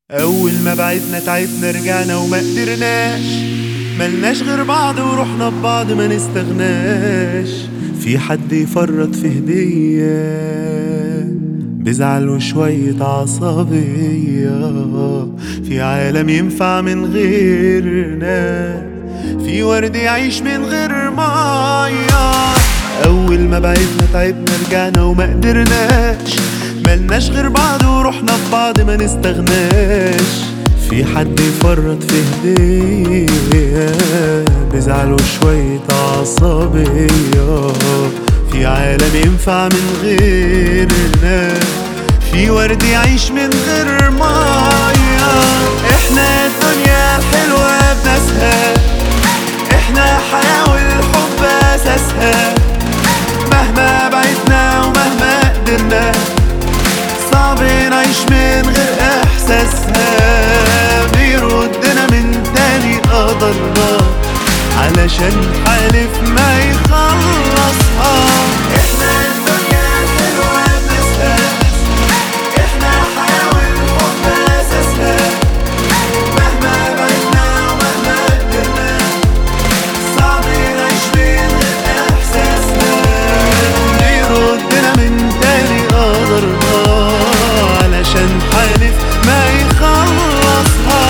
أول ما بعدنا تعبنا رجعنا وما قدرناش ملناش غير بعض ورحنا ببعض ما نستغناش في حد يفرط في هدية بزعل وشوية عصبية في عالم ينفع من غيرنا في ورد يعيش من غير مية أول ما بعدنا تعبنا رجعنا وما قدرناش ملناش غير بعض ورحنا ببعض ما نستغناش في حد يفرط في هدية بزعل وشوية عصبية في عالم ينفع من غيرنا في ورد يعيش من غير مية احنا الدنيا الحلوة بناسها احنا حياة والحب اساسها مهما بعدنا ومهما قدرنا صعب نعيش من غير احساسها بيردنا من تاني قدرنا علشان حالف ما يخلصها احنا الدنيا الحلوة بنسها احنا حياة والحب اساسها مهما بعدنا ومهما قدرنا صعب نعيش من غير احساسنا بيردنا من تاني قدرنا علشان حالف ما يخلصها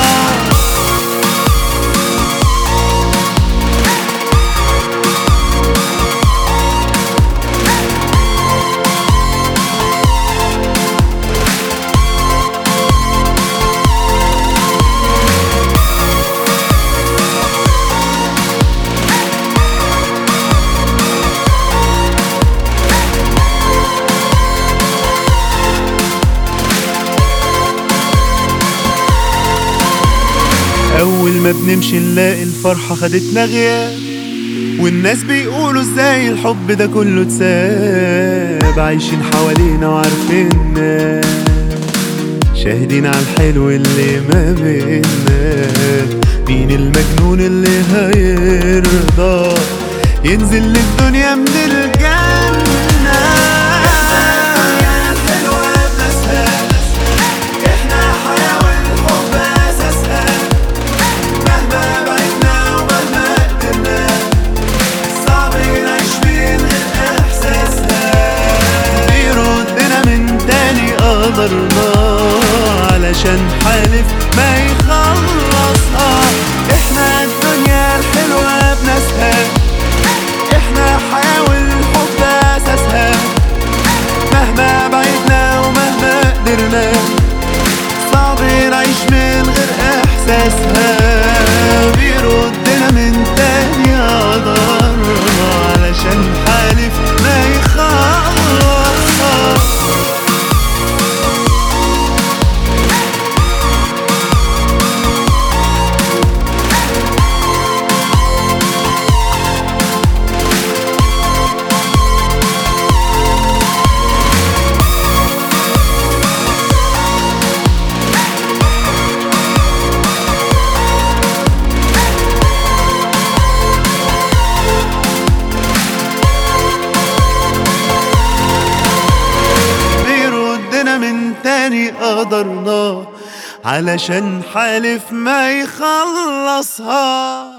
أول ما بنمشي نلاقي الفرحة خدتنا غياب والناس بيقولوا ازاي الحب ده كله اتساب عايشين حوالينا وعارفيننا شاهدين على الحلو اللي ما بينا مين المجنون اللي هيرضى ينزل للدنيا من الجنة احنا حياة والحب اساسها مهما بعدنا ومهما قدرنا صعب نعيش من غير احساسنا بيردنا من تاني قدرنا علشان حالف ما يخلصها احنا الدنيا الحلوة بناسها احنا حياة والحب اساسها مهما بعدنا ومهما قدرنا صعب نعيش من غير احساسها بيردنا من تاني قدرنا علشان حالف ما يخلصها بيردنا من تاني قدرنا علشان حالف ما يخلصها